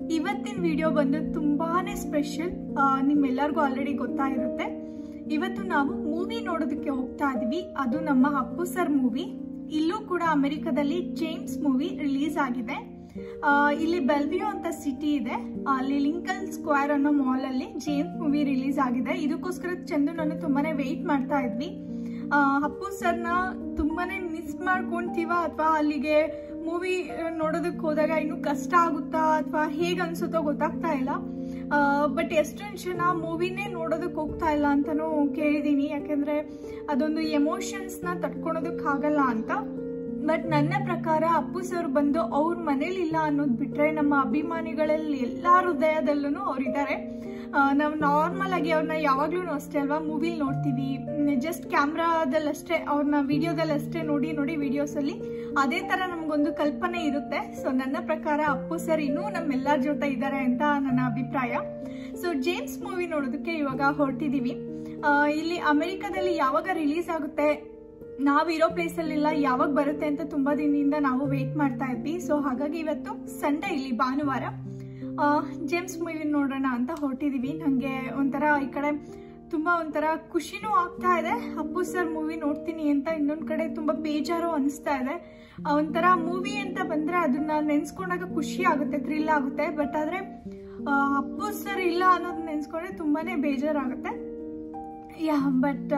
ಇವತ್ತಿನ ವಿಡಿಯೋ ಬಂದು ತುಂಬಾನೇ ಸ್ಪೆಷಲ್ ನಿಮ್ಮೆಲ್ಲರಿಗೂ ಆಲ್ರೆಡಿ ಗೊತ್ತಾಗಿರುತ್ತೆ ಇವತ್ತು ನಾವು ಮೂವಿ ನೋಡೋದಕ್ಕೆ ಹೋಗ್ತಾ ಇದೀವಿ ಅದು ನಮ್ಮ ಅಪ್ಪು ಸರ್ ಮೂವಿ ಇಲ್ಲೂ ಕೂಡ ಅಮೆರಿಕದಲ್ಲಿ ಜೇಮ್ಸ್ ಮೂವಿ ರಿಲೀಸ್ ಆಗಿದೆ ಆ, ಇಲ್ಲಿ ಬೆಲ್ವಿಯೋ ಅಂತ ಸಿಟಿ ಇದೆ ಅಲ್ಲಿ ಲಿಂಕಲ್ ಸ್ಕ್ವೇರ್ ಅನ್ನೋ ಮಾಲ್ ಅಲ್ಲಿ ಜೇಮ್ಸ್ ಮೂವಿ ರಿಲೀಸ್ ಆಗಿದೆ ಇದಕ್ಕೋಸ್ಕರ ಚಂದು ನಾನು ತುಂಬಾನೇ ವೆಯ್ಟ್ ಮಾಡ್ತಾ ಇದ್ವಿ ಆ, ಅಪ್ಪು ಸರ್ನ ತುಂಬಾನೇ ಮಿಸ್ ಮಾಡ್ಕೊಂತೀವ ಅಥವಾ ಅಲ್ಲಿಗೆ ಮೂವಿ ನೋಡೋದಕ್ಕೆ ಹೋದಾಗ ಇನ್ನೂ ಕಷ್ಟ ಆಗುತ್ತಾ ಅಥವಾ ಹೇಗೆ ಅನ್ಸುತ್ತೋ ಗೊತ್ತಾಗ್ತಾ ಇಲ್ಲ ಬಟ್ ಎಷ್ಟೊಂದು ಜನ ಮೂವಿನೇ ನೋಡೋದಕ್ಕೆ ಹೋಗ್ತಾ ಇಲ್ಲ ಅಂತಾನೂ ಕೇಳಿದ್ದೀನಿ ಯಾಕೆಂದ್ರೆ ಅದೊಂದು ಎಮೋಷನ್ಸ್ನ ತಡ್ಕೊಳೋದಕ್ಕಾಗಲ್ಲ ಅಂತ ಬಟ್ ನನ್ನ ಪ್ರಕಾರ ಅಪ್ಪು ಸರ್ ಬಂದು ಅವ್ರ ಮನೇಲಿ ಇಲ್ಲ ಅನ್ನೋದು ಬಿಟ್ರೆ ನಮ್ಮ ಅಭಿಮಾನಿಗಳಲ್ಲಿ ಎಲ್ಲಾ ಹೃದಯದಲ್ಲೂ ಅವ್ರಿದ್ದಾರೆ ನಾವು ನಾರ್ಮಲ್ ಆಗಿ ಅವ್ರನ್ನ ಯಾವಾಗ್ಲೂ ಅಷ್ಟೇ ಅಲ್ವಾ ಮೂವಿಲಿ ನೋಡ್ತೀವಿ ಜಸ್ಟ್ ಕ್ಯಾಮ್ರಾದಲ್ಲಷ್ಟೇ ಅವ್ರನ್ನ ವಿಡಿಯೋದಲ್ಲಷ್ಟೇ ನೋಡಿ ನೋಡಿ ವಿಡಿಯೋಸಲ್ಲಿ ಅದೇ ತರ ನಮಗೊಂದು ಕಲ್ಪನೆ ಇರುತ್ತೆ ಸೊ ನನ್ನ ಪ್ರಕಾರ ಅಪ್ಪು ಸರ್ ಇನ್ನೂ ನಮ್ಮೆಲ್ಲರ ಜೊತೆ ಇದ್ದಾರೆ ಅಂತ ನನ್ನ ಅಭಿಪ್ರಾಯ ಸೊ ಜೇಮ್ಸ್ ಮೂವಿ ನೋಡೋದಕ್ಕೆ ಇವಾಗ ಹೊರಟಿದೀವಿ ಆ, ಇಲ್ಲಿ ಅಮೆರಿಕದಲ್ಲಿ ಯಾವಾಗ ರಿಲೀಸ್ ಆಗುತ್ತೆ ನಾವಿರೋ ಪ್ಲೇಸಲ್ಲಿಲ್ಲ ಯಾವಾಗ ಬರುತ್ತೆ ಅಂತ ತುಂಬಾ ದಿನದಿಂದ ನಾವು ವೇಟ್ ಮಾಡ್ತಾ ಇದ್ವಿ ಸೊ ಹಾಗಾಗಿ ಇವತ್ತು ಸಂಡೇ ಇಲ್ಲಿ ಭಾನುವಾರ ಆ, ಜೇಮ್ಸ್ ಮೂವಿ ನೋಡೋಣ ಅಂತ ಹೊರಟಿದೀವಿ ನನಗೆ ಒಂಥರ ಈ ಕಡೆ ತುಂಬಾ ಒಂಥರ ಖುಷಿನೂ ಆಗ್ತಾ ಇದೆ ಅಪ್ಪು ಸರ್ ಮೂವಿ ನೋಡ್ತೀನಿ ಅಂತ ಇನ್ನೊಂದ್ ಕಡೆ ತುಂಬಾ ಬೇಜಾರು ಅನಿಸ್ತಾ ಇದೆ ಆ, ಒಂಥರ ಮೂವಿ ಅಂತ ಬಂದ್ರೆ ಅದನ್ನ ನೆನ್ಸ್ಕೊಂಡಾಗ ಖುಷಿ ಆಗುತ್ತೆ ಥ್ರಿಲ್ ಆಗುತ್ತೆ ಬಟ್ ಆದ್ರೆ ಆ, ಅಪ್ಪು ಸರ್ ಇಲ್ಲ ಅನ್ನೋದು ನೆನ್ಸ್ಕೊಂಡ್ರೆ ತುಂಬಾನೇ ಬೇಜಾರಾಗುತ್ತೆ ಯಾ ಬಟ್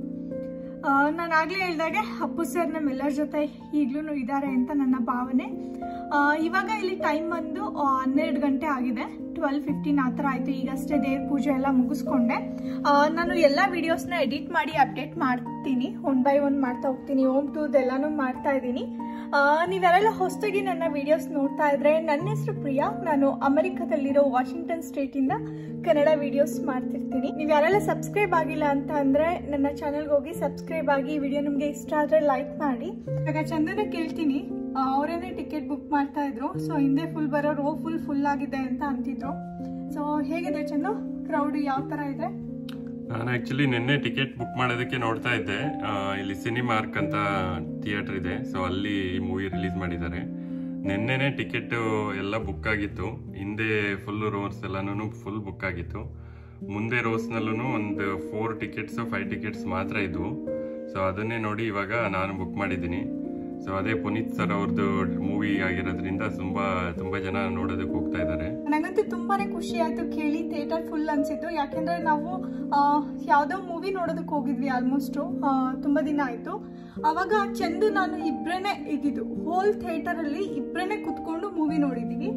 ನಾನು ಆಗ್ಲೇ ಹೇಳ್ದಾಗೆ ಅಪ್ಪು ಸರ್ ನಮ್ಮೆಲ್ಲರ ಜೊತೆ ಈಗ್ಲೂ ಇದ್ದಾರೆ ಅಂತ ನನ್ನ ಭಾವನೆ ಆ, ಇವಾಗ ಇಲ್ಲಿ ಟೈಮ್ ಬಂದು ಆ, ಹನ್ನೆರಡು ಗಂಟೆ ಆಗಿದೆ ಟ್ವೆಲ್ ಫಿಫ್ಟೀನ್ ಆ ಥರ ಆಯಿತು ಈಗಷ್ಟೇ ದೇವ್ರ ಪೂಜೆ ಎಲ್ಲ ಮುಗಿಸ್ಕೊಂಡೆ ಆ, ನಾನು ಎಲ್ಲ ವಿಡಿಯೋಸ್ನ ಎಡಿಟ್ ಮಾಡಿ ಅಪ್ಡೇಟ್ ಮಾಡ್ತೀನಿ ಒನ್ ಬೈ ಒನ್ ಮಾಡ್ತಾ ಹೋಗ್ತೀನಿ ಹೋಮ್ ಟೂದ್ ಎಲ್ಲಾನು ಮಾಡ್ತಾ ಇದ್ದೀನಿ ಆ, ನೀವೆಲ್ಲ ಹೊಸದಾಗಿ ನನ್ನ ವಿಡಿಯೋಸ್ ನೋಡ್ತಾ ಇದ್ರೆ ನನ್ನ ಹೆಸರು ಪ್ರಿಯಾ ನಾನು ಅಮೆರಿಕದಲ್ಲಿರೋ ವಾಷಿಂಗ್ಟನ್ ಸ್ಟೇಟಿಂದ ಕನ್ನಡ ವಿಡಿಯೋಸ್ ಮಾಡ್ತಿರ್ತೀನಿ ನೀವು ಯಾರೆಲ್ಲ ಸಬ್ಸ್ಕ್ರೈಬ್ ಆಗಿಲ್ಲ ಅಂತ ಅಂದ್ರೆ ನನ್ನ ಚಾನಲ್ಗೆ ಹೋಗಿ ಸಬ್ಸ್ಕ್ರೈಬ್ ಆಗಿ ವಿಡಿಯೋ ನಿಮಗೆ ಇಷ್ಟ ಆದ್ರೆ ಲೈಕ್ ಮಾಡಿ ಇವಾಗ ಚಂದನ ಕೇಳ್ತೀನಿ ಆ, ಅವರೇನೆ ಟಿಕೆಟ್ ಬುಕ್ ಮಾಡ್ತಾ ಇದ್ರು ಸೊ ಹಿಂದೆ ಫುಲ್ ಬರೋ ರೋ ಫುಲ್ ಫುಲ್ ಆಗಿದೆ ಅಂತ ಅಂತಿದ್ರು ಸೊ ಹೇಗಿದೆ ಚಂದು ಕ್ರೌಡ್ ಯಾವ ತರ ಇದೆ ನಾನು ಆಕ್ಚುಲಿ ನಿನ್ನೆ ಟಿಕೆಟ್ ಬುಕ್ ಮಾಡೋದಕ್ಕೆ ನೋಡ್ತಾ ಇದ್ದೆ ಆ, ಇಲ್ಲಿ ಸಿನಿಮಾರ್ಕ್ ಅಂತ ಥಿಯೇಟರ್ ಇದೆ ಸೊ ಅಲ್ಲಿ ಈ ಮೂವಿ ರಿಲೀಸ್ ಮಾಡಿದ್ದಾರೆ ನಿನ್ನೆನೆ ಟಿಕೆಟ್ ಎಲ್ಲ ಬುಕ್ ಆಗಿತ್ತು ಹಿಂದೆ ಫುಲ್ ರೋಸ್ ಎಲ್ಲಾನು ಫುಲ್ ಬುಕ್ ಆಗಿತ್ತು ಮುಂದೆ ರೋಸ್ನಲ್ಲೂ ಒಂದು ಫೋರ್ ಟಿಕೆಟ್ಸ್ ಫೈವ್ ಟಿಕೆಟ್ಸ್ ಮಾತ್ರ ಇದ್ವು ಸೊ ಅದನ್ನೇ ನೋಡಿ ಇವಾಗ ನಾನು ಬುಕ್ ಮಾಡಿದ್ದೀನಿ ಸೊ ಅದೇ ಪುನೀತ್ ಸರ್ ಅವ್ರದ್ದು ಮೂವಿ ಆಗಿರೋದ್ರಿಂದ ತುಂಬಾ ತುಂಬಾ ಜನ ನೋಡೋದಕ್ಕೆ ಹೋಗ್ತಾ ಇದ್ದಾರೆ ನಂಗಂತೂ ತುಂಬಾನೇ ಖುಷಿ ಆಯ್ತು ಕೇಳಿ ಥಿಯೇಟರ್ ಫುಲ್ ಅನ್ಸಿತ್ತು ಯಾಕೆಂದ್ರೆ ನಾವು ಆ, ಯಾವ್ದೋ ಮೂವಿ ನೋಡೋದಕ್ಕೆ ಹೋಗಿದ್ವಿ ಆಲ್ಮೋಸ್ಟ್ ತುಂಬಾ ದಿನ ಆಯ್ತು ಅವಾಗ ಚಂದು ನಾನು ಇಬ್ರೇನೆ ಇದ್ದಿದ್ದು ಹೋಲ್ ಥಿಯೇಟರ್ ಅಲ್ಲಿ ಇಬ್ರೇನೆ ಕುತ್ಕೊಂಡು ಮೂವಿ ನೋಡಿದೀವಿ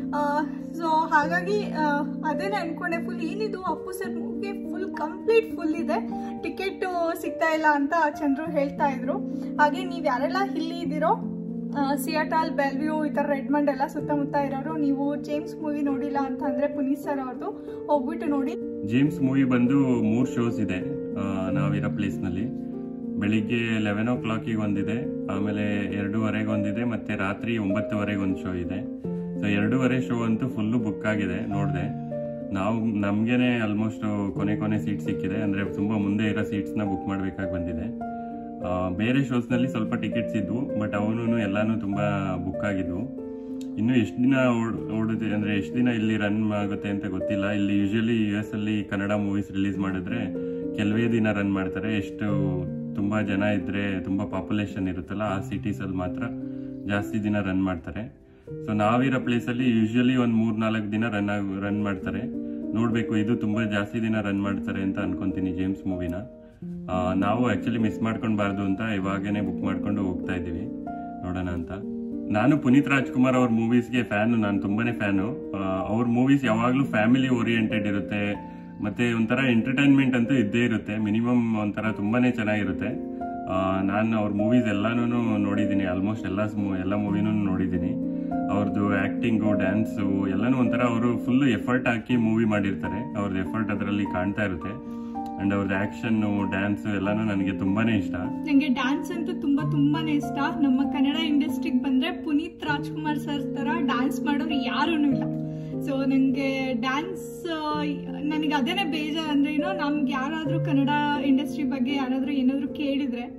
ಸೊ ಹಾಗಾಗಿ ಆ, ಅದೇನೆ ಅನ್ಕೊಂಡೆ ಫುಲ್ ಏನಿದು Appu sir movie full complete full ಇದೆ ಟಿಕೆಟ್ ಸಿಗ್ತಾ ಇಲ್ಲ ಅಂತ ಚಂದ್ರು ಹೇಳ್ತಾ ಇದ್ರು ಹಾಗೆ ನೀವ್ ಯಾರೆಲ್ಲ ಇಲ್ಲಿ ಇದ್ದೀರೋ ಸಿಯಾಟಾಲ್ ಬೆಲ್ವ್ಯೂ ಈ ಥರ ರೆಡ್ಮಂಡ್ ಎಲ್ಲ ಸುತ್ತಮುತ್ತ ಇರೋರು ನೀವು ಜೇಮ್ಸ್ ಮೂವಿ ನೋಡಿಲ್ಲ ಅಂತ ಅಂದ್ರೆ ಪುನೀತ್ ಸರ್ ಅವ್ರದ್ದು ಹೋಗ್ಬಿಟ್ಟು ನೋಡಿ ಜೇಮ್ಸ್ ಮೂವಿ ಬಂದು ಮೂರ್ ಶೋಸ್ ಇದೆ ಆ, ನಾವಿರೋ ಪ್ಲೇಸ್ ನಲ್ಲಿ ಬೆಳಿಗ್ಗೆ ಲೆವೆನ್ ಓ ಕ್ಲಾಕಿಗೆ ಒಂದಿದೆ ಆಮೇಲೆ ಎರಡೂವರೆಗೆ ಒಂದಿದೆ ಮತ್ತೆ ರಾತ್ರಿ ಒಂಬತ್ತುವರೆಗೆ ಒಂದು ಶೋ ಇದೆ ಸೊ ಎರಡೂವರೆ ಶೋ ಅಂತೂ ಫುಲ್ಲು ಬುಕ್ ಆಗಿದೆ ನೋಡಿದೆ ನಾವು ನಮ್ಗೇನೆ ಆಲ್ಮೋಸ್ಟ್ ಕೊನೆ ಕೊನೆ ಸೀಟ್ ಸಿಕ್ಕಿದೆ ಅಂದ್ರೆ ತುಂಬಾ ಮುಂದೆ ಇರೋ ಸೀಟ್ಸ್ ನ ಬುಕ್ ಮಾಡ್ಬೇಕಾಗಿ ಬಂದಿದೆ ಆ, ಬೇರೆ ಶೋಸ್ ನಲ್ಲಿ ಸ್ವಲ್ಪ ಟಿಕೆಟ್ಸ್ ಇದ್ವು ಬಟ್ ಅವನು ಎಲ್ಲಾನು ತುಂಬಾ ಬುಕ್ ಆಗಿದ್ವು ಇನ್ನು ಎಷ್ಟು ದಿನ ಓಡ್- ಓಡುತ್ತೆ ಅಂದ್ರೆ ಎಷ್ಟು ದಿನ ಇಲ್ಲಿ ರನ್ ಆಗುತ್ತೆ ಅಂತ ಗೊತ್ತಿಲ್ಲ ಇಲ್ಲಿ ಯೂಶಲಿ ಯು ಎಸ್ ಅಲ್ಲಿ ಕನ್ನಡ ಮೂವೀಸ್ ರಿಲೀಸ್ ಮಾಡಿದ್ರೆ ಕೆಲವೇ ದಿನ ರನ್ ಮಾಡ್ತಾರೆ ಎಷ್ಟು ತುಂಬಾ ಜನ ಇದ್ರೆ ತುಂಬಾ ಪಾಪ್ಯುಲೇಷನ್ ಇರುತ್ತಲ್ಲ ಆ ಸಿಟೀಸ್ ಅಲ್ಲಿ ಮಾತ್ರ ಜಾಸ್ತಿ ದಿನ ರನ್ ಮಾಡ್ತಾರೆ ಸೊ ನಾವಿರೋ ಪ್ಲೇಸ್ ಅಲ್ಲಿ ಯೂಶಲಿ ಒಂದ್ ಮೂರ್ ನಾಲ್ಕು ದಿನ ರನ್ ಆಗ್ ರನ್ ಮಾಡ್ತಾರೆ ನೋಡ್ಬೇಕು ಇದು ತುಂಬಾ ಜಾಸ್ತಿ ದಿನ ರನ್ ಮಾಡ್ತಾರೆ ಅಂತ ಅನ್ಕೊಂತೀನಿ ಜೇಮ್ಸ್ ಮೂವಿನ ನಾವು ಆಕ್ಚುಲಿ ಮಿಸ್ ಮಾಡ್ಕೊಂಡ್ಬಾರ್ದು ಅಂತ ಇವಾಗೇನೆ ಬುಕ್ ಮಾಡ್ಕೊಂಡು ಹೋಗ್ತಾ ಇದ್ದೀವಿ ನೋಡೋಣ ಅಂತ ನಾನು ಪುನೀತ್ ರಾಜ್ಕುಮಾರ್ ಅವ್ರ ಮೂವೀಸ್ಗೆ ಫ್ಯಾನು ನಾನು ತುಂಬಾನೇ ಫ್ಯಾನು ಅವ್ರ ಮೂವೀಸ್ ಯಾವಾಗಲೂ ಫ್ಯಾಮಿಲಿ ಓರಿಯೆಂಟೆಡ್ ಇರುತ್ತೆ ಮತ್ತೆ ಒಂಥರ ಎಂಟರ್ಟೈನ್ಮೆಂಟ್ ಅಂತೂ ಇದ್ದೇ ಇರುತ್ತೆ ಮಿನಿಮಮ್ ಒಂಥರ ತುಂಬಾನೇ ಚೆನ್ನಾಗಿರುತ್ತೆ ನಾನು ಅವ್ರ ಮೂವೀಸ್ ಎಲ್ಲಾನು ನೋಡಿದ್ದೀನಿ ಆಲ್ಮೋಸ್ಟ್ ಎಲ್ಲ ಎಲ್ಲ ಮೂವಿನೂ ನೋಡಿದ್ದೀನಿ ಅವ್ರದ್ದು ಆಕ್ಟಿಂಗು ಡ್ಯಾನ್ಸು ಎಲ್ಲಾನು ಒಂಥರ ಅವರು ಫುಲ್ ಎಫರ್ಟ್ ಹಾಕಿ ಮೂವಿ ಮಾಡಿರ್ತಾರೆ ಅವ್ರದ್ದು ಎಫರ್ಟ್ ಅದರಲ್ಲಿ ಕಾಣ್ತಾ ಇರುತ್ತೆ ಅಂಡ್ ಅವ್ರದ್ದು ಆಕ್ಷನ್ ಡ್ಯಾನ್ಸ್ ಎಲ್ಲಾನು ನನಗೆ ತುಂಬಾನೇ ಇಷ್ಟ ನಂಗೆ ಡ್ಯಾನ್ಸ್ ಅಂತೂ ತುಂಬಾ ತುಂಬಾನೇ ಇಷ್ಟ ನಮ್ಮ ಕನ್ನಡ ಇಂಡಸ್ಟ್ರಿಗೆ ಬಂದ್ರೆ ಪುನೀತ್ ರಾಜ್ಕುಮಾರ್ ಸರ್ ತರ ಡ್ಯಾನ್ಸ್ ಮಾಡೋರು ಯಾರೂ ಇಲ್ಲ ಸೊ ನನಗೆ ಡ್ಯಾನ್ಸ್ ನನಗೆ ಅದೇನೆ ಬೇಜಾರು ಅಂದ್ರೆ ಏನೋ ನಮ್ಗೆ ಯಾರಾದರೂ ಕನ್ನಡ ಇಂಡಸ್ಟ್ರಿ ಬಗ್ಗೆ ಯಾರಾದರೂ ಏನಾದರೂ ಕೇಳಿದ್ರೆ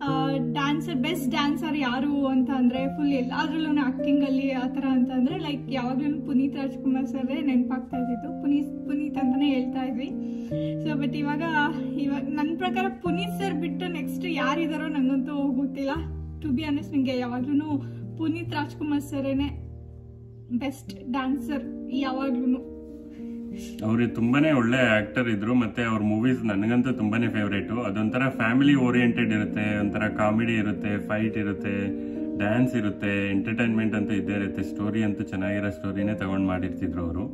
ಡ್ಯಾನ್ಸರ್ ಬೆಸ್ಟ್ ಡ್ಯಾನ್ಸರ್ ಯಾರು ಅಂತ ಅಂದ್ರೆ ಫುಲ್ ಎಲ್ಲಾದ್ರಲ್ಲೂ ಆಕ್ಟಿಂಗ್ ಅಲ್ಲಿ ಆ ಥರ ಅಂತ ಅಂದ್ರೆ ಲೈಕ್ ಯಾವಾಗ್ಲೂ ಪುನೀತ್ ರಾಜ್ಕುಮಾರ್ ಸರ್ ನೆನಪಾಗ್ತಾ ಇದ್ದಿತ್ತು ಪುನೀತ್ ಪುನೀತ್ ಅಂತಾನೆ ಹೇಳ್ತಾ ಇದ್ವಿ ಸೊ ಬಟ್ ಇವಾಗ ಇವಾಗ ನನ್ನ ಪ್ರಕಾರ ಪುನೀತ್ ಸರ್ ಬಿಟ್ಟು ನೆಕ್ಸ್ಟ್ ಯಾರಿದಾರೋ ನಂಗಂತೂ ಗೊತ್ತಿಲ್ಲ ಟು ಬಿ ಅನೆಸ್ಟ್ ನಿಮಗೆ ಯಾವಾಗ್ಲೂ ಪುನೀತ್ ರಾಜ್ಕುಮಾರ್ ಸರೇನೆ ಬೆಸ್ಟ್ ಡ್ಯಾನ್ಸರ್ ಯಾವಾಗ್ಲೂ ಅವ್ರು ತುಂಬಾನೇ ಒಳ್ಳೆ ಆಕ್ಟರ್ ಇದ್ರು ಮತ್ತೆ ಅವ್ರ ಮೂವೀಸ್ ನನಗಂತೂ ತುಂಬಾನೇ ಫೇವ್ರೇಟು ಅದೊಂಥರ ಫ್ಯಾಮಿಲಿ ಓರಿಯೆಂಟೆಡ್ ಇರುತ್ತೆ ಒಂಥರ ಕಾಮಿಡಿ ಇರುತ್ತೆ ಫೈಟ್ ಇರುತ್ತೆ ಡ್ಯಾನ್ಸ್ ಇರುತ್ತೆ ಎಂಟರ್ಟೈನ್ಮೆಂಟ್ ಅಂತೂ ಇದ್ದೇ ಇರುತ್ತೆ ಸ್ಟೋರಿ ಅಂತೂ ಚೆನ್ನಾಗಿರೋ ಸ್ಟೋರಿನೇ ತಗೊಂಡ್ ಮಾಡಿರ್ತಿದ್ರು ಅವರು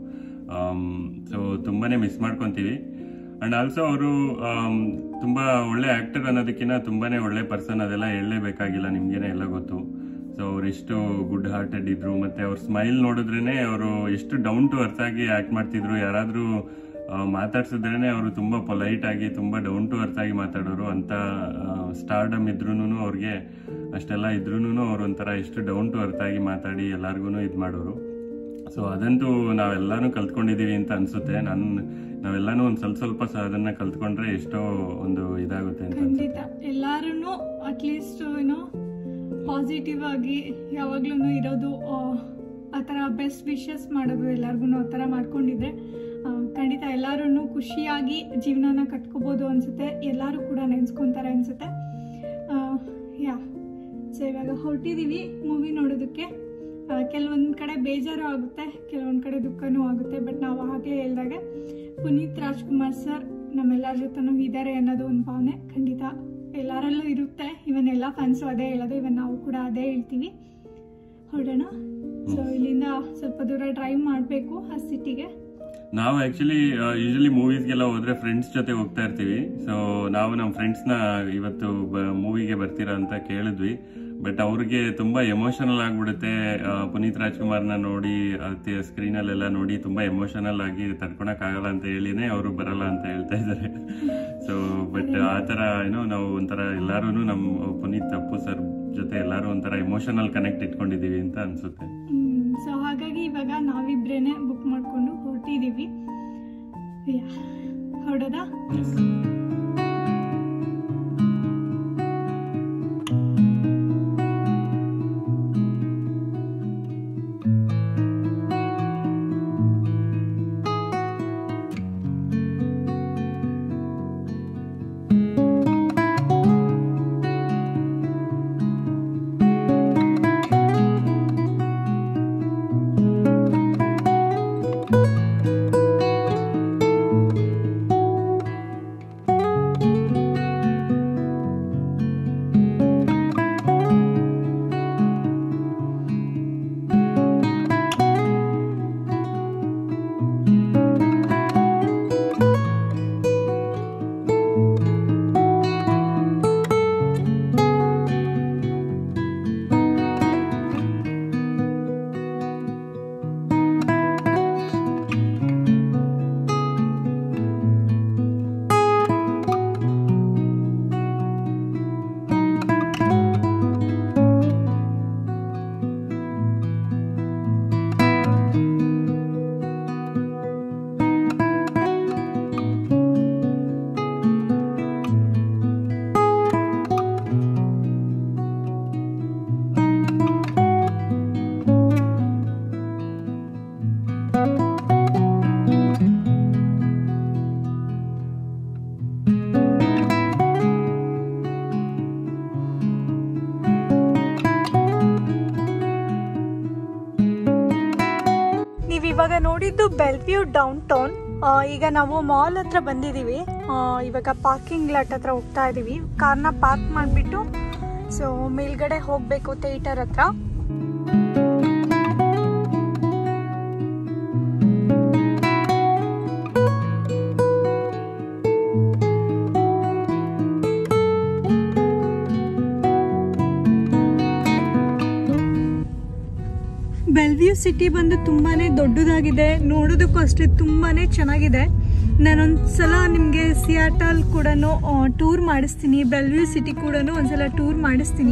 ಸೊ ತುಂಬಾನೇ ಮಿಸ್ ಮಾಡ್ಕೊಂತೀವಿ ಅಂಡ್ ಆಲ್ಸೋ ಅವರು ತುಂಬಾ ಒಳ್ಳೆ ಆಕ್ಟರ್ ಅನ್ನೋದಕ್ಕಿಂತ ತುಂಬಾನೇ ಒಳ್ಳೆ ಪರ್ಸನ್ ಅದೆಲ್ಲ ಹೇಳಲೇಬೇಕಾಗಿಲ್ಲ ನಿಮ್ಗೇನೆ ಎಲ್ಲ ಗೊತ್ತು ಸೊ ಅವ್ರು ಎಷ್ಟು ಗುಡ್ ಹಾರ್ಟೆಡ್ ಇದ್ರು ಮತ್ತೆ ಅವ್ರ ಸ್ಮೈಲ್ ನೋಡಿದ್ರೇನೆ ಅವರು ಎಷ್ಟು ಡೌನ್ ಟು ಅರ್ತ್ ಆಗಿ ಆಕ್ಟ್ ಮಾಡ್ತಿದ್ರು ಯಾರಾದ್ರೂ ಮಾತಾಡ್ಸಿದ್ರೇನೆ ಅವರು ತುಂಬಾ ಪೊಲೈಟ್ ಆಗಿ ತುಂಬಾ ಡೌನ್ ಟು ಅರ್ತ್ ಆಗಿ ಮಾತಾಡೋರು ಅಂತ ಸ್ಟಾರ್ಡಮ್ ಇದ್ರೂನು ಅವ್ರಿಗೆ ಅಷ್ಟೆಲ್ಲ ಇದ್ರೂನು ಅವ್ರು ಒಂಥರ ಎಷ್ಟು ಡೌನ್ ಟು ಅರ್ತ್ ಆಗಿ ಮಾತಾಡಿ ಎಲ್ಲಾರ್ಗು ಇದು ಮಾಡೋರು ಸೊ ಅದಂತೂ ನಾವೆಲ್ಲಾನು ಕಲ್ತ್ಕೊಂಡಿದೀವಿ ಅಂತ ಅನ್ಸುತ್ತೆ ನನ್ ನಾವೆಲ್ಲಾನು ಒಂದ್ ಸ್ವಲ್ಪ ಸ್ವಲ್ಪ ಸ ಅದನ್ನ ಕಲ್ತ್ಕೊಂಡ್ರೆ ಎಷ್ಟೋ ಒಂದು ಇದಾಗುತ್ತೆ ಅಂತ ಅನ್ಸುತ್ತೆ ಖಂಡಿತ ಎಲ್ಲಾರು ಅಟ್ಲೀಸ್ಟ್ ಏನೋ ಪಾಸಿಟಿವ್ ಆಗಿ ಯಾವಾಗ್ಲೂ ಇರೋದು ಆ, ಆ ಥರ ಬೆಸ್ಟ್ ವಿಶಸ್ ಮಾಡೋದು ಎಲ್ಲರಿಗೂ ಆ ಥರ ಮಾಡ್ಕೊಂಡಿದ್ರೆ ಆ, ಖಂಡಿತ ಎಲ್ಲರೂ ಖುಷಿಯಾಗಿ ಜೀವನನ ಕಟ್ಕೋಬೋದು ಅನ್ಸುತ್ತೆ ಎಲ್ಲರೂ ಕೂಡ ನೆನ್ಸ್ಕೊಂತಾರೆ ಅನ್ಸುತ್ತೆ ಯಾ ಸೊ ಇವಾಗ ಹೊರಟಿದ್ದೀವಿ ಮೂವಿ ನೋಡೋದಕ್ಕೆ ಕೆಲವೊಂದು ಕಡೆ ಬೇಜಾರು ಆಗುತ್ತೆ ಕೆಲವೊಂದು ಕಡೆ ದುಃಖನೂ ಆಗುತ್ತೆ ಬಟ್ ನಾವು ಹಾಗೆ ಹೇಳಿದಾಗೆ ಪುನೀತ್ ರಾಜ್ಕುಮಾರ್ ಸರ್ ನಮ್ಮೆಲ್ಲರ ಜೊತೆನೂ ಇದ್ದಾರೆ ಅನ್ನೋದು ಒಂದು ಭಾವನೆ ಖಂಡಿತ ಎಲ್ಲರಲ್ಲೂ ಇರುತ್ತೆ ಇವನ್ ಎಲ್ಲ ಫ್ಯಾನ್ಸು ಅದೇ ಹೇಳೋದು ಇವನ್ ನಾವು ಕೂಡ ಅದೇ ಹೇಳ್ತೀವಿ ಹೊರಡೋಣ ಸೊ ಇಲ್ಲಿಂದ ಸ್ವಲ್ಪ ದೂರ ಡ್ರೈವ್ ಮಾಡಬೇಕು ಆ ಸಿಟಿಗೆ ನಾವು ಆಕ್ಚುಲಿ ಯೂಶಲಿ ಮೂವೀಸ್ಗೆಲ್ಲ ಹೋದ್ರೆ ಫ್ರೆಂಡ್ಸ್ ಜೊತೆ ಹೋಗ್ತಾ ಇರ್ತೀವಿ ಸೊ ನಾವು ನಮ್ಮ ಫ್ರೆಂಡ್ಸ್ನ ಇವತ್ತು ಮೂವಿಗೆ ಬರ್ತೀರಾ ಅಂತ ಕೇಳಿದ್ವಿ ಬಟ್ ಅವ್ರಿಗೆ ತುಂಬಾ ಎಮೋಷನಲ್ ಆಗ್ಬಿಡುತ್ತೆ ಆ, ಪುನೀತ್ ರಾಜ್ಕುಮಾರ್ನ ನೋಡಿ ಸ್ಕ್ರೀನಲ್ಲೆಲ್ಲ ನೋಡಿ ತುಂಬಾ ಎಮೋಷನಲ್ ಆಗಿ ತಡ್ಕೊಳಕ್ ಆಗಲ್ಲ ಅಂತ ಹೇಳಿನೇ ಅವರು ಬರಲ್ಲ ಅಂತ ಹೇಳ್ತಾ ಇದ್ದಾರೆ ಸೊ ಬಟ್ ಆ ತರ ಏನೋ ನಾವು ಒಂಥರ ಎಲ್ಲಾರು ನಮ್ಮ ಪುನೀತ್ ಅಪ್ಪು ಸರ್ ಜೊತೆ ಎಲ್ಲಾರು ಒಂಥರ ಎಮೋಷನಲ್ ಕನೆಕ್ಟ್ ಇಟ್ಕೊಂಡಿದೀವಿ ಅಂತ ಅನ್ಸುತ್ತೆ ಸೊ ಹಾಗಾಗಿ ಇವಾಗ ನಾವಿಬ್ರೇನೆ ಬುಕ್ ಮಾಡ್ಕೊಂಡು ಹೊರಟಿದ್ದೀವಿ ಹೊರಡೋದಾ ನೀವು ಇವಾಗ ನೋಡಿದ್ದು ಬೆಲ್ವ್ಯೂ ಡೌನ್ ಟೌನ್ ಈಗ ನಾವು ಮಾಲ್ ಹತ್ರ ಬಂದಿದ್ದೀವಿ ಆ, ಇವಾಗ ಪಾರ್ಕಿಂಗ್ ಲಾಟ್ ಹತ್ರ ಹೋಗ್ತಾ ಇದ್ದೀವಿ ಕಾರ್ನ ಪಾರ್ಕ್ ಮಾಡಿಬಿಟ್ಟು ಸೊ ಮೇಲ್ಗಡೆ ಹೋಗಬೇಕು ಥಿಯೇಟರ್ ಹತ್ರ ಬೆಲ್ವ್ಯೂ ಸಿಟಿ ಬಂದು ತುಂಬಾನೇ ದೊಡ್ಡದಾಗಿದೆ ನೋಡೋದಕ್ಕೂ ಅಷ್ಟೇ ತುಂಬಾನೇ ಚೆನ್ನಾಗಿದೆ ನಾನೊಂದ್ಸಲ ನಿಮಗೆ ಸಿಯಾಟಲ್ ಕೂಡ ಟೂರ್ ಮಾಡಿಸ್ತೀನಿ ಬೆಲ್ವ್ಯೂ ಸಿಟಿ ಕೂಡ ಒಂದ್ಸಲ ಟೂರ್ ಮಾಡಿಸ್ತೀನಿ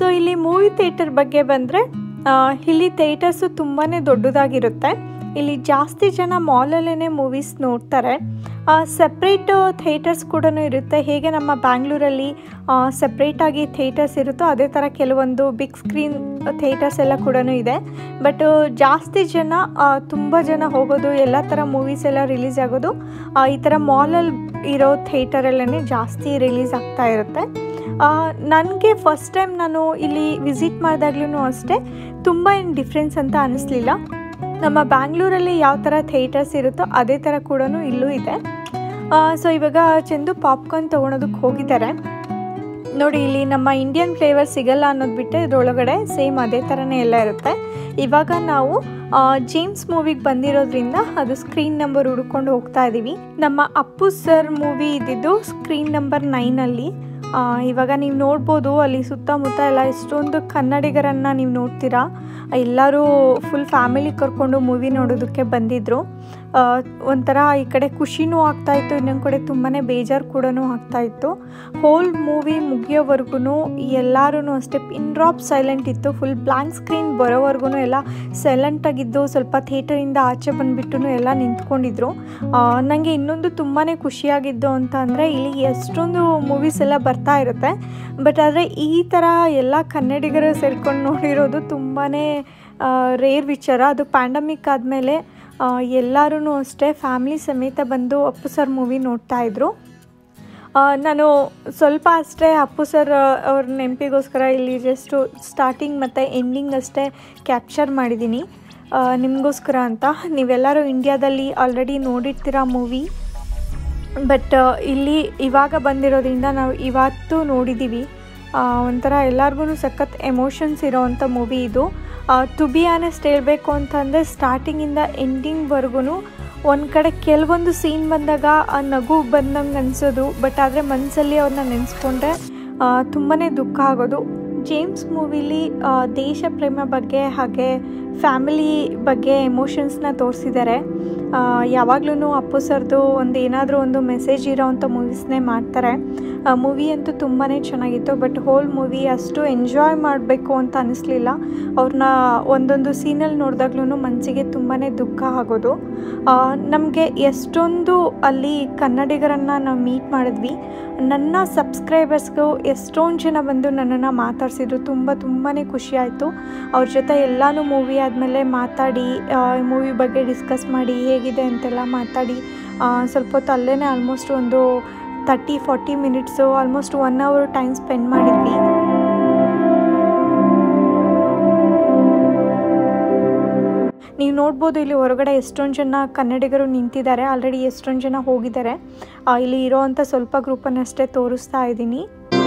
ಸೊ ಇಲ್ಲಿ ಮೂವಿ ಥಿಯೇಟರ್ ಬಗ್ಗೆ ಬಂದರೆ ಇಲ್ಲಿ ಥಿಯೇಟರ್ಸು ತುಂಬಾ ದೊಡ್ಡದಾಗಿರುತ್ತೆ ಇಲ್ಲಿ ಜಾಸ್ತಿ ಜನ ಮಾಲಲ್ಲೇ ಮೂವೀಸ್ ನೋಡ್ತಾರೆ ಸಪ್ರೇಟ್ ಥಿಯೇಟರ್ಸ್ ಕೂಡ ಇರುತ್ತೆ ಹೇಗೆ ನಮ್ಮ ಬ್ಯಾಂಗ್ಳೂರಲ್ಲಿ ಸಪ್ರೇಟಾಗಿ ಥಿಯೇಟರ್ಸ್ ಇರುತ್ತೋ ಅದೇ ಥರ ಕೆಲವೊಂದು ಬಿಗ್ ಸ್ಕ್ರೀನ್ ಥಿಯೇಟರ್ಸ್ ಎಲ್ಲ ಕೂಡ ಇದೆ ಬಟ್ ಜಾಸ್ತಿ ಜನ ತುಂಬ ಜನ ಹೋಗೋದು ಎಲ್ಲ ಥರ ಮೂವೀಸ್ ಎಲ್ಲ ರಿಲೀಸ್ ಆಗೋದು ಈ ಥರ ಮಾಲಲ್ಲಿ ಇರೋ ಥಿಯೇಟರಲ್ಲೇ ಜಾಸ್ತಿ ರಿಲೀಸ್ ಆಗ್ತಾ ಇರುತ್ತೆ ನನಗೆ ಫಸ್ಟ್ ಟೈಮ್ ನಾನು ಇಲ್ಲಿ ವಿಸಿಟ್ ಮಾಡಿದಾಗ್ಲೂ ಅಷ್ಟೇ ತುಂಬ ಏನು ಡಿಫ್ರೆನ್ಸ್ ಅಂತ ಅನ್ನಿಸ್ಲಿಲ್ಲ ನಮ್ಮ ಬ್ಯಾಂಗ್ಳೂರಲ್ಲಿ ಯಾವ ಥರ ಥಿಯೇಟರ್ಸ್ ಇರುತ್ತೋ ಅದೇ ಥರ ಕೂಡ ಇಲ್ಲೂ ಇದೆ ಸೊ ಇವಾಗ ಚಂದು ಪಾಪ್ಕಾರ್ನ್ ತೊಗೊಳೋದಕ್ಕೆ ಹೋಗಿದ್ದಾರೆ ನೋಡಿ ಇಲ್ಲಿ ನಮ್ಮ ಇಂಡಿಯನ್ ಫ್ಲೇವರ್ ಸಿಗಲ್ಲ ಅನ್ನೋದು ಬಿಟ್ಟರೆ ಇದರೊಳಗಡೆ ಸೇಮ್ ಅದೇ ಥರನೇ ಎಲ್ಲ ಇರುತ್ತೆ ಇವಾಗ ನಾವು ಜೇಮ್ಸ್ ಮೂವಿಗೆ ಬಂದಿರೋದ್ರಿಂದ ಅದು ಸ್ಕ್ರೀನ್ ನಂಬರ್ ಹುಡ್ಕೊಂಡು ಹೋಗ್ತಾ ಇದ್ದೀವಿ ನಮ್ಮ ಅಪ್ಪು ಸರ್ ಮೂವಿ ಇದ್ದಿದ್ದು ಸ್ಕ್ರೀನ್ ನಂಬರ್ ನೈನಲ್ಲಿ ಇವಾಗ ನೀವು ನೋಡ್ಬೋದು ಅಲ್ಲಿ ಸುತ್ತಮುತ್ತ ಎಲ್ಲ ಎಷ್ಟೊಂದು ಕನ್ನಡಿಗರನ್ನು ನೀವು ನೋಡ್ತೀರಾ ಎಲ್ಲರೂ ಫುಲ್ ಫ್ಯಾಮಿಲಿ ಕರ್ಕೊಂಡು ಮೂವಿ ನೋಡೋದಕ್ಕೆ ಬಂದಿದ್ದರು ಒಂಥರ ಈ ಕಡೆ ಖುಷಿನೂ ಆಗ್ತಾಯಿತ್ತು ಇನ್ನೊಂದು ಕಡೆ ತುಂಬಾ ಬೇಜಾರು ಕೂಡ ಆಗ್ತಾಯಿತ್ತು ಹೋಲ್ ಮೂವಿ ಮುಗಿಯೋವರೆಗೂ ಎಲ್ಲರೂ ಅಷ್ಟೇ ಪಿನ್ ಡ್ರಾಪ್ ಸೈಲೆಂಟ್ ಇತ್ತು ಫುಲ್ ಬ್ಲ್ಯಾಂಕ್ ಸ್ಕ್ರೀನ್ ಬರೋವರೆಗೂ ಎಲ್ಲ ಸೈಲೆಂಟಾಗಿದ್ದು ಸ್ವಲ್ಪ ಥಿಯೇಟರಿಂದ ಆಚೆ ಬಂದುಬಿಟ್ಟು ಎಲ್ಲ ನಿಂತ್ಕೊಂಡಿದ್ರು ನನಗೆ ಇನ್ನೊಂದು ತುಂಬಾ ಖುಷಿಯಾಗಿದ್ದು ಅಂತ ಅಂದರೆ ಇಲ್ಲಿ ಎಷ್ಟೊಂದು ಮೂವೀಸ್ ಎಲ್ಲ ಬರ್ತಾ ಇರುತ್ತೆ ಬಟ್ ಆದರೆ ಈ ಥರ ಎಲ್ಲ ಕನ್ನಡಿಗರು ಸೇರ್ಕೊಂಡು ನೋಡಿರೋದು ತುಂಬಾ ರೇರ್ ವಿಚಾರ ಅದು ಪ್ಯಾಂಡಮಿಕ್ ಆದಮೇಲೆ ಎಲ್ಲರೂ ಅಷ್ಟೇ ಫ್ಯಾಮ್ಲಿ ಸಮೇತ ಬಂದು ಅಪ್ಪು ಸರ್ ಮೂವಿ ನೋಡ್ತಾಯಿದ್ರು ನಾನು ಸ್ವಲ್ಪ ಅಷ್ಟೇ ಅಪ್ಪು ಸರ್ ಅವ್ರ ನೆನಪಿಗೋಸ್ಕರ ಇಲ್ಲಿ ಜಸ್ಟು ಸ್ಟಾರ್ಟಿಂಗ್ ಮತ್ತು ಎಂಡಿಂಗ್ ಅಷ್ಟೇ ಕ್ಯಾಪ್ಚರ್ ಮಾಡಿದ್ದೀನಿ ನಿಮಗೋಸ್ಕರ ಅಂತ ನೀವೆಲ್ಲರೂ ಇಂಡ್ಯಾದಲ್ಲಿ ಆಲ್ರೆಡಿ ನೋಡಿರ್ತೀರ ಮೂವಿ ಬಟ್ ಇಲ್ಲಿ ಇವಾಗ ಬಂದಿರೋದ್ರಿಂದ ನಾವು ಇವತ್ತು ನೋಡಿದ್ದೀವಿ ಒಂಥರ ಎಲ್ಲರಿಗೂ ಸಖತ್ ಎಮೋಷನ್ಸ್ ಇರೋವಂಥ ಮೂವಿ ಇದು ಟು ಬಿ ಆನೆಸ್ಟ್ ಹೇಳಬೇಕು ಅಂತಂದರೆ ಸ್ಟಾರ್ಟಿಂಗಿಂದ ಎಂಡಿಂಗ್ವರೆಗೂ ಒಂದು ಕಡೆ ಕೆಲವೊಂದು ಸೀನ್ ಬಂದಾಗ ಆ ನಗು ಬಂದಂಗೆ ಅನಿಸೋದು ಬಟ್ ಆದರೆ ಮನಸ್ಸಲ್ಲಿ ಅವ್ರನ್ನ ನೆನೆಸ್ಕೊಂಡ್ರೆ ತುಂಬಾ ದುಃಖ ಆಗೋದು ಜೇಮ್ಸ್ ಮೂವಿಲಿ ದೇಶ ಪ್ರೇಮ ಬಗ್ಗೆ ಹಾಗೆ ಫ್ಯಾಮಿಲಿ ಬಗ್ಗೆ ಎಮೋಷನ್ಸ್ನ ತೋರಿಸಿದ್ದಾರೆ ಯಾವಾಗ್ಲೂ ಅಪ್ಪು ಸರ್ದು ಒಂದು ಏನಾದರೂ ಒಂದು ಮೆಸೇಜ್ ಇರೋವಂಥ ಮೂವೀಸ್ನೇ ಮಾಡ್ತಾರೆ ಮೂವಿ ಅಂತೂ ತುಂಬಾ ಚೆನ್ನಾಗಿತ್ತು ಬಟ್ ಹೋಲ್ ಮೂವಿ ಅಷ್ಟು ಎಂಜಾಯ್ ಮಾಡಬೇಕು ಅಂತ ಅನ್ನಿಸ್ಲಿಲ್ಲ ಅವ್ರನ್ನ ಒಂದೊಂದು ಸೀನಲ್ಲಿ ನೋಡಿದಾಗ್ಲೂ ಮನಸ್ಸಿಗೆ ತುಂಬಾ ದುಃಖ ಆಗೋದು ನಮಗೆ ಎಷ್ಟೊಂದು ಅಲ್ಲಿ ಕನ್ನಡಿಗರನ್ನು ನಾವು ಮೀಟ್ ಮಾಡಿದ್ವಿ ನನ್ನ ಸಬ್ಸ್ಕ್ರೈಬರ್ಸ್ಗೂ ಎಷ್ಟೊಂದು ಜನ ಬಂದು ನನ್ನನ್ನು ಮಾತಾಡಿಸಿದ್ರು ತುಂಬ ತುಂಬಾ ಖುಷಿ ಆಯಿತು ಅವ್ರ ಜೊತೆ ಎಲ್ಲನೂ ಮೂವಿ ಆದಮೇಲೆ ಮಾತಾಡಿ ಮೂವಿ ಬಗ್ಗೆ ಡಿಸ್ಕಸ್ ಮಾಡಿ ಹೇಗಿದೆ ಅಂತೆಲ್ಲ ಮಾತಾಡಿ ಸ್ವಲ್ಪ ಹೊತ್ತು ಅಲ್ಲೇ ಆಲ್ಮೋಸ್ಟ್ ಒಂದು thirty forty minutes almost one hour time spend ಮಾಡಿದ್ವಿ ನೀವು ನೋಡ್ಬೋದು ಇಲ್ಲಿ ಹೊರಗಡೆ ಎಷ್ಟೊಂದು ಜನ ಕನ್ನಡಿಗರು ನಿಂತಿದ್ದಾರೆ ಆಲ್ರೆಡಿ ಎಷ್ಟೊಂದು ಜನ ಹೋಗಿದ್ದಾರೆ ಇಲ್ಲಿ ಇರೋವಂಥ ಸ್ವಲ್ಪ ಗ್ರೂಪನ್ನಷ್ಟೇ ತೋರಿಸ್ತಾ ಇದ್ದೀನಿ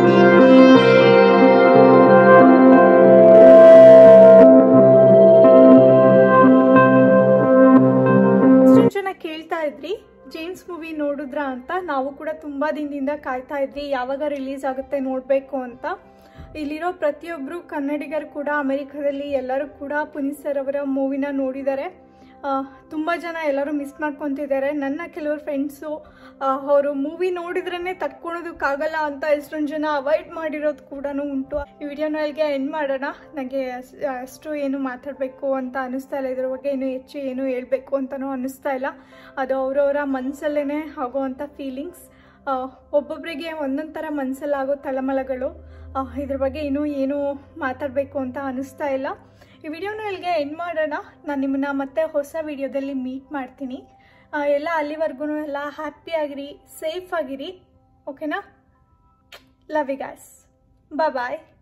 ಎಷ್ಟೊಂದು ಜನ ಕೇಳ್ತಾ ಇದ್ರಿ ಜೇಮ್ಸ್ ಮೂವಿ ನೋಡಿದ್ರ ಅಂತ ನಾವು ಕೂಡ ತುಂಬಾ ದಿನದಿಂದ ಕಾಯ್ತಾ ಇದ್ವಿ ಯಾವಾಗ ರಿಲೀಸ್ ಆಗುತ್ತೆ ನೋಡಬೇಕು ಅಂತ ಇಲ್ಲಿರೋ ಪ್ರತಿಯೊಬ್ಬರು ಕನ್ನಡಿಗರು ಕೂಡ ಅಮೆರಿಕದಲ್ಲಿ ಎಲ್ಲರೂ ಕೂಡ ಪುನೀತ್ ಸರ್ ಅವರ ಮೂವಿನ ನೋಡಿದ್ದಾರೆ ತುಂಬ ಜನ ಎಲ್ಲರೂ ಮಿಸ್ ಮಾಡ್ಕೊತಿದ್ದಾರೆ ನನ್ನ ಕೆಲವರು ಫ್ರೆಂಡ್ಸು ಅವರು ಮೂವಿ ನೋಡಿದ್ರೇ ತಕ್ಕೊಳೋದಕ್ಕಾಗಲ್ಲ ಅಂತ ಎಷ್ಟೊಂದು ಜನ ಅವಾಯ್ಡ್ ಮಾಡಿರೋದು ಕೂಡ ಉಂಟು ಈ ವಿಡಿಯೋನ ಇಲ್ಲಿಗೆ ಎಂಡ್ ಮಾಡೋಣ ನನಗೆ ಅಷ್ಟು ಏನು ಮಾತಾಡಬೇಕು ಅಂತ ಅನ್ನಿಸ್ತಾ ಇಲ್ಲ ಇದ್ರ ಬಗ್ಗೆ ಏನು ಹೆಚ್ಚು ಏನು ಹೇಳಬೇಕು ಅಂತಲೂ ಅನ್ನಿಸ್ತಾ ಇಲ್ಲ ಅದು ಅವರವರ ಮನಸ್ಸಲ್ಲೇ ಆಗೋವಂಥ ಫೀಲಿಂಗ್ಸ್ ಒಬ್ಬೊಬ್ಬರಿಗೆ ಒಂದೊಂದು ಥರ ಮನಸ್ಸಲ್ಲಾಗೋ ತಳಮಳಗಳು ಇದ್ರ ಬಗ್ಗೆ ಇನ್ನೂ ಏನು ಮಾತಾಡಬೇಕು ಅಂತ ಅನ್ನಿಸ್ತಾ ಇಲ್ಲ ಈ ವಿಡಿಯೋನ ಇಲ್ಲಿಗೆ ಎಂಡ್ ಮಾಡೋಣ ನಾನು ನಿಮ್ಮನ್ನ ಮತ್ತೆ ಹೊಸ ವಿಡಿಯೋದಲ್ಲಿ ಮೀಟ್ ಮಾಡ್ತೀನಿ ಎಲ್ಲ ಅಲ್ಲಿವರೆಗೂ ಎಲ್ಲ ಹ್ಯಾಪಿಯಾಗಿರಿ ಸೇಫ್ ಆಗಿರಿ ಓಕೆನಾ ಲವ್ ಯು ಗಾಯ್ಸ್ ಬಾಯ್